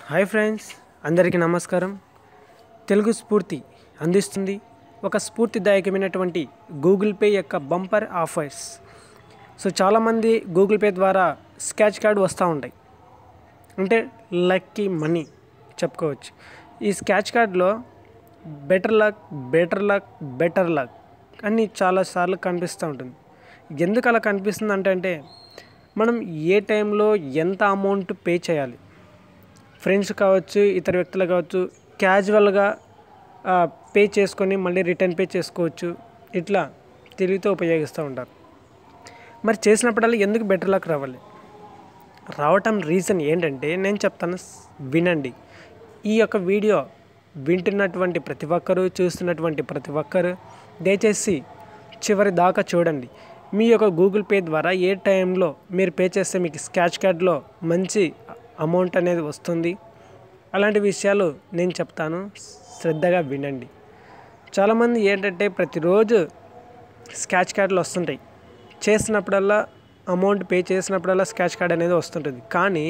hi friends అందరికీ నమస్కారం తెలుగు స్ఫూర్తి అందిస్తుంది ఒక స్ఫూర్తిదాయకమైనటువంటి గూగుల్ పే యొక్క బంపర్ ఆఫర్స్ సో చాలామంది గూగుల్ పే ద్వారా స్క్రాచ్ కార్డ్ వస్తూ ఉంటాయి అంటే లక్కీ మనీ చెప్పుకోవచ్చు ఈ స్క్రాచ్ కార్డ్లో better luck better luck better luck అని చాలాసార్లు కనిపిస్తూ ఉంటుంది ఎందుకు అలా కనిపిస్తుంది అంటే అంటే మనం ఏ టైంలో ఎంత అమౌంట్ పే చేయాలి ఫ్రెండ్స్ కావచ్చు ఇతర వ్యక్తులు కావచ్చు క్యాజువల్గా పే చేసుకొని మళ్ళీ రిటర్న్ పే చేసుకోవచ్చు ఇట్లా తెలివితో ఉపయోగిస్తూ ఉంటారు మరి చేసినప్పుడల్లా ఎందుకు బెటర్ లక్ రావాలి రావటం రీజన్ ఏంటంటే నేను చెప్తాను స్- వినండి ఈ యొక్క వీడియో వింటున్నటువంటి ప్రతి ఒక్కరూ చూస్తున్నటువంటి ప్రతి ఒక్కరు దయచేసి చివరి దాకా చూడండి మీ యొక్క గూగుల్ పే ద్వారా ఏ టైంలో మీరు పే చేస్తే మీకు స్క్రాచ్ కార్డ్లో మంచి అమౌంట్ అనేది వస్తుంది అలాంటి విషయాలు నేను చెప్తాను శ్రద్ధగా వినండి చాలామంది ఏంటంటే ప్రతిరోజు స్క్రాచ్ కార్డులు వస్తుంటాయి చేసినప్పుడల్లా అమౌంట్ పే చేసినప్పుడల్లా స్క్రాచ్ కార్డ్ అనేది వస్తుంటుంది కానీ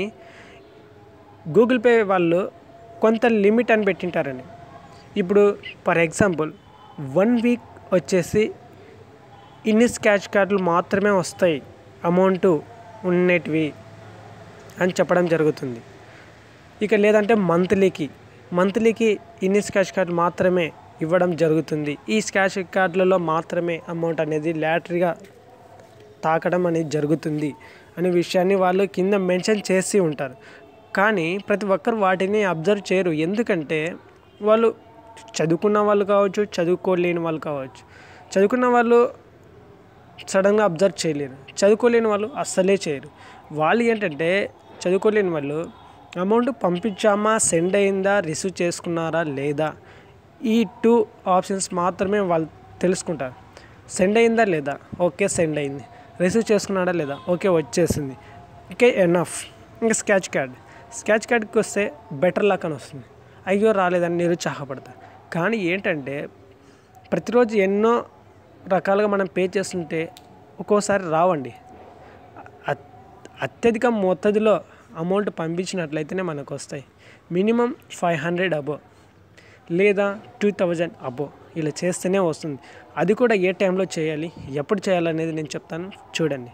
గూగుల్ పే వాళ్ళు కొంత లిమిట్ అని పెట్టింటారండి ఇప్పుడు ఫర్ ఎగ్జాంపుల్ వన్ వీక్ వచ్చేసి ఇన్ని స్క్రాచ్ కార్డులు మాత్రమే వస్తాయి అమౌంట్ ఉన్నటివి అని చెప్పడం జరుగుతుంది ఇక లేదంటే మంత్లీకి మంత్లీకి ఇన్ని స్క్రాచ్ కార్డులు మాత్రమే ఇవ్వడం జరుగుతుంది ఈ స్క్రాచ్ కార్డులలో మాత్రమే అమౌంట్ అనేది లాటరీగా తాకడం అనేది జరుగుతుంది అనే విషయాన్ని వాళ్ళు కింద మెన్షన్ చేసి ఉంటారు కానీ ప్రతి ఒక్కరు వాటిని అబ్జర్వ్ చేయరు ఎందుకంటే వాళ్ళు చదువుకున్న వాళ్ళు కావచ్చు చదువుకోలేని వాళ్ళు కావచ్చు చదువుకున్న వాళ్ళు సడన్గా అబ్జర్వ్ చేయలేరు చదువుకోలేని వాళ్ళు అస్సలే చేయరు వాళ్ళు ఏంటంటే చదువుకోలేని వాళ్ళు అమౌంట్ పంపించామా సెండ్ అయిందా రిసీవ్ చేసుకున్నారా లేదా ఈ టూ ఆప్షన్స్ మాత్రమే వాళ్ళు తెలుసుకుంటారు సెండ్ అయిందా లేదా ఓకే సెండ్ అయింది రిసీవ్ చేసుకున్నాడా లేదా ఓకే వచ్చేసింది ఓకే ఎనఫ్ ఇంకా స్క్రాచ్ కార్డ్ స్క్రాచ్ కార్డ్కి వస్తే బెటర్ లక్ అని వస్తుంది అయ్యో రాలేదని నిరుత్సాహపడతారు కానీ ఏంటంటే ప్రతిరోజు ఎన్నో రకాలుగా మనం పే చేస్తుంటే ఒక్కోసారి రావండి అత్- అత్యధిక మొత్తదిలో అమౌంట్ పంపించినట్లయితేనే మనకు వస్తాయి మినిమం ఫైవ్ హండ్రెడ్ అబో లేదా టూ థౌజండ్ అబో ఇలా చేస్తేనే వస్తుంది అది కూడా ఏ టైంలో చేయాలి ఎప్పుడు చేయాలనేది నేను చెప్తాను చూడండి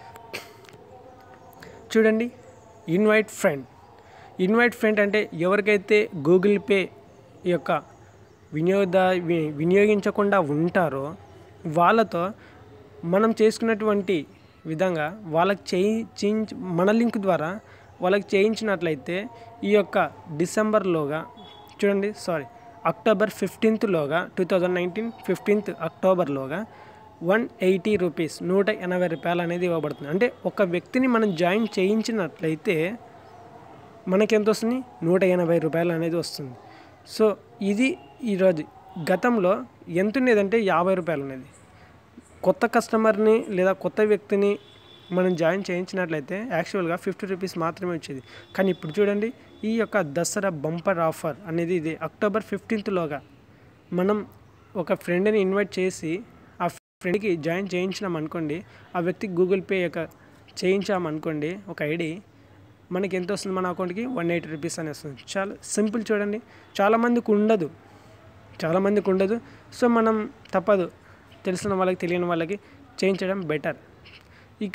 చూడండి ఇన్వైట్ ఫ్రెండ్ ఇన్వైట్ ఫ్రెండ్ అంటే ఎవరికైతే గూగుల్ పే యొక్క వినియోగ వి- వినియోగించకుండా ఉంటారో వాళ్ళతో మనం చేసుకున్నటువంటి విధంగా వాళ్ళకి చేయి చేయించి మన లింక్ ద్వారా వాళ్ళకి చేయించినట్లయితే ఈ యొక్క డిసెంబర్లోగా చూడండి సారీ అక్టోబర్ ఫిఫ్టీన్త్లోగా టూ థౌజండ్ నైన్టీన్ ఫిఫ్టీన్త్ అక్టోబర్లోగా వన్ ఎయిటీ రూపీస్ నూట ఎనభై రూపాయలు అనేది ఇవ్వబడుతుంది అంటే ఒక వ్యక్తిని మనం జాయిన్ చేయించినట్లయితే మనకి ఎంత వస్తుంది నూట ఎనభై రూపాయలు అనేది వస్తుంది సో ఇది ఈరోజు గతంలో ఎంత ఉండేదంటే యాభై రూపాయలు ఉన్నది కొత్త కస్టమర్ని లేదా కొత్త వ్యక్తిని మనం జాయిన్ చేయించినట్లయితే యాక్చువల్గా ఫిఫ్టీ రూపీస్ మాత్రమే వచ్చేది కానీ ఇప్పుడు చూడండి ఈ యొక్క దసరా బంపర్ ఆఫర్ అనేది ఇది అక్టోబర్ ఫిఫ్టీన్త్లోగా మనం ఒక ఫ్రెండ్ని ఇన్వైట్ చేసి ఆ ఫ్రెండ్కి జాయిన్ చేయించినాం అనుకోండి ఆ వ్యక్తికి గూగుల్ పే యొక్క చేయించామనుకోండి ఒక ఐడి మనకి ఎంత వస్తుంది మన అకౌంట్కి వన్ ఎయిటీ రూపీస్ అని వస్తుంది చాలా సింపుల్ చూడండి చాలామందికి ఉండదు చాలామందికి ఉండదు సో మనం తప్పదు తెలిసిన వాళ్ళకి తెలియని వాళ్ళకి చేయించడం బెటర్ ఇక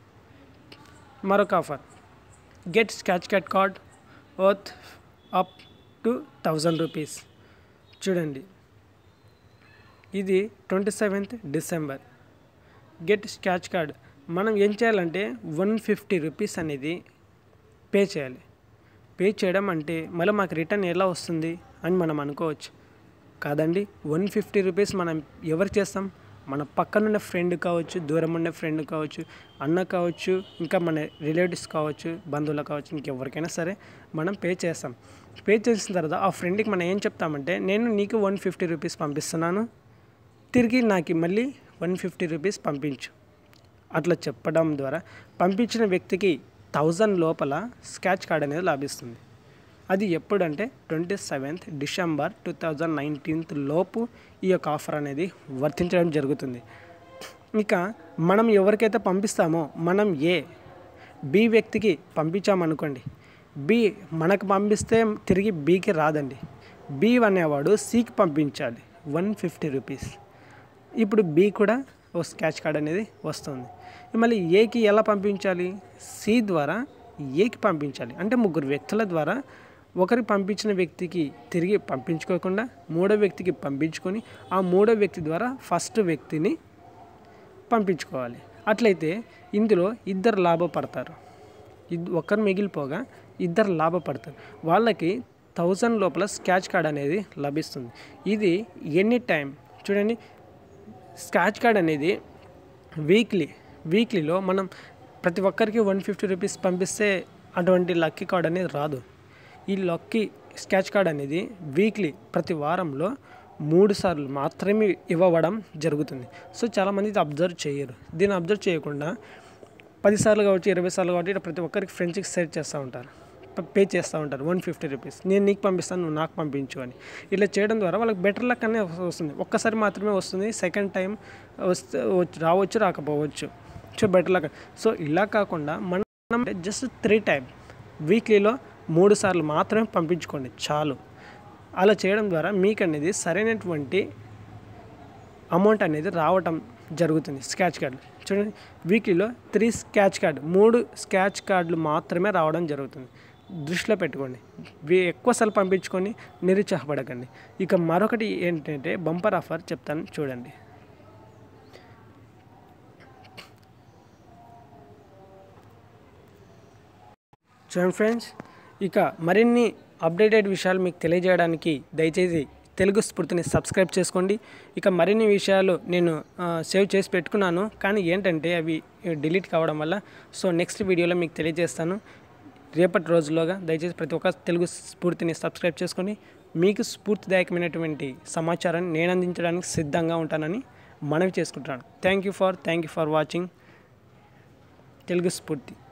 మరొక offer get scratch card card worth up to thousand rupees చూడండి ఇది twenty seventh December get scratch card మనం ఏం చేయాలంటే వన్ ఫిఫ్టీ రూపీస్ అనేది పే చేయాలి పే చేయడం అంటే మళ్ళీ మాకు రిటర్న్ ఎలా వస్తుంది అని మనం అనుకోవచ్చు కాదండి వన్ ఫిఫ్టీ రూపీస్ మనం ఎవరు చేస్తాం మన పక్కనున్న ఫ్రెండ్ కావచ్చు దూరం ఉండే ఫ్రెండ్ కావచ్చు అన్న కావచ్చు ఇంకా మన రిలేటివ్స్ కావచ్చు బంధువులు కావచ్చు ఇంకెవరికైనా సరే మనం పే చేస్తాం పే చేసిన తర్వాత ఆ ఫ్రెండ్కి మనం ఏం చెప్తామంటే నేను నీకు వన్ ఫిఫ్టీ రూపీస్ పంపిస్తున్నాను తిరిగి నాకు మళ్ళీ వన్ ఫిఫ్టీ రూపీస్ పంపించు అట్లా చెప్పడం ద్వారా పంపించిన వ్యక్తికి థౌజండ్ లోపల స్క్రాచ్ కార్డ్ అనేది లభిస్తుంది అది ఎప్పుడంటే twenty seventh December two thousand nineteenth లోపు ఈ యొక్క ఆఫర్ అనేది వర్తించడం జరుగుతుంది ఇక మనం ఎవరికైతే పంపిస్తామో మనం ఏ బి వ్యక్తికి పంపించామనుకోండి బి మనకు పంపిస్తే తిరిగి బీకి రాదండి బి అనేవాడు సికి పంపించాలి వన్ ఫిఫ్టీ రూపీస్ ఇప్పుడు బి కూడా ఓ స్కాచ్ కార్డ్ అనేది వస్తుంది మళ్ళీ ఏకి ఎలా పంపించాలి సి ద్వారా ఏకి పంపించాలి అంటే ముగ్గురు వ్యక్తుల ద్వారా ఒకరికి పంపించిన వ్యక్తికి తిరిగి పంపించుకోకుండా మూడో వ్యక్తికి పంపించుకొని ఆ మూడో వ్యక్తి ద్వారా ఫస్ట్ వ్యక్తిని పంపించుకోవాలి అట్లయితే ఇందులో ఇద్దరు లాభపడతారు ఇద్ ఒకరు మిగిలిపోగా ఇద్దరు లాభపడతారు వాళ్ళకి థౌజండ్ లోపల స్కాచ్ కార్డ్ అనేది లభిస్తుంది ఇది ఎనీ టైం చూడండి స్కాచ్ కార్డ్ అనేది వీక్లీ వీక్లీలో మనం ప్రతి ఒక్కరికి వన్ ఫిఫ్టీ రూపీస్ పంపిస్తే అటువంటి లక్కీ కార్డ్ అనేది రాదు ఈ లక్కీ స్కాచ్ కార్డ్ అనేది వీక్లీ ప్రతి వారంలో మూడు సార్లు మాత్రమే ఇవ్వడం జరుగుతుంది సో చాలామంది ఇది అబ్జర్వ్ చేయరు దీన్ని అబ్జర్వ్ చేయకుండా పదిసార్లు కావచ్చు ఇరవై సార్లు కావచ్చు ఇట్లా ప్రతి ఒక్కరికి ఫ్రెండ్స్కి సెట్ చేస్తూ ఉంటారు పే చేస్తూ ఉంటారు వన్ ఫిఫ్టీ రూపీస్ నేను నీకు పంపిస్తాను నువ్వు నాకు పంపించు అని ఇట్లా చేయడం ద్వారా వాళ్ళకి బెటర్ లక్ అనే వస్తుంది ఒక్కసారి మాత్రమే వస్తుంది సెకండ్ టైం వస్తే వచ్చి- రావచ్చు రాకపోవచ్చు సో బెటర్ లక్ సో ఇలా కాకుండా మనం జస్ట్ త్రీ టైం వీక్లీలో మూడు సార్లు మాత్రమే పంపించుకోండి చాలు అలా చేయడం ద్వారా మీకు అనేది సరైనటువంటి అమౌంట్ అనేది రావటం జరుగుతుంది స్కాచ్ కార్డు చూడండి వీక్లీలో త్రీ స్కాచ్ కార్డు మూడు స్కాచ్ కార్డులు మాత్రమే రావడం జరుగుతుంది దృష్టిలో పెట్టుకోండి వీ- ఎక్కువ సార్లు పంపించుకొని నిరుత్సాహపడకండి ఇక మరొకటి ఏంటంటే బంపర్ ఆఫర్ చెప్తాను చూడండి చూడండి ఫ్రెండ్స్ ఇక మరిన్ని అప్డేటెడ్ విషయాలు మీకు తెలియజేయడానికి దయచేసి తెలుగు స్ఫూర్తిని సబ్స్క్రైబ్ చేసుకోండి ఇక మరిన్ని విషయాలు నేను ఆ, సేవ్ చేసి పెట్టుకున్నాను కానీ ఏంటంటే అవి డిలీట్ కావడం వల్ల సో నెక్స్ట్ వీడియోలో మీకు తెలియజేస్తాను రేపటి రోజుల్లోగా దయచేసి ప్రతి ఒక్క తెలుగు స్ఫూర్తిని సబ్స్క్రైబ్ చేసుకొని మీకు స్ఫూర్తిదాయకమైనటువంటి సమాచారాన్ని నేను అందించడానికి సిద్ధంగా ఉంటానని మనవి చేసుకుంటున్నాను thank you for thank you for watching Telugu స్ఫూర్తి